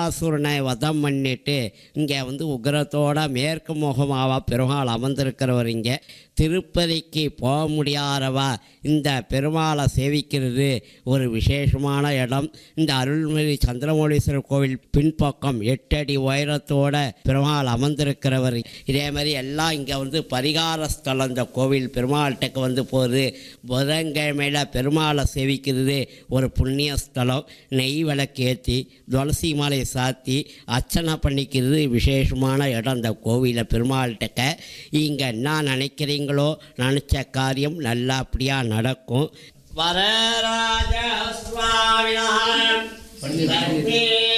பகாசுரனை வதம் பண்ணிட்டு இங்கே வந்து உக்ரத்தோட மேற்கு முகமாவா பெருமாள் அமர்ந்திருக்கிறவர் இங்கே திருப்பதிக்கு போக முடியாதவா இந்த பெருமாளை சேவிக்கிறது ஒரு விசேஷமான இடம் இந்த அருள்மிகு சந்திரமௌலீஸ்வரர் கோவில் பின்பக்கம் எட்டு அடி உயரத்தோட பெருமாள் அமர்ந்திருக்கிறவர் இதே மாதிரி எல்லாம் இங்கே வந்து பரிகார ஸ்தலம் இந்த கோவில் பெருமாள்கிட்டக்கு வந்து போகுது புதன்கிழமையில் பெருமாளை சேவிக்கிறது ஒரு புண்ணிய ஸ்தலம் நெய் விளக்கு ஏற்றி துளசி மாலை சாத்தி அர்ச்சனை பண்ணிக்கிறது விசேஷமான இடம் இந்த கோவிலில் பெருமாள்கிட்டக்க இங்கே என்ன நினைக்கிறீங்களோ நினச்ச காரியம் நல்லபடியாக நடக்கும் வரராஜ சுவாமிநாதன்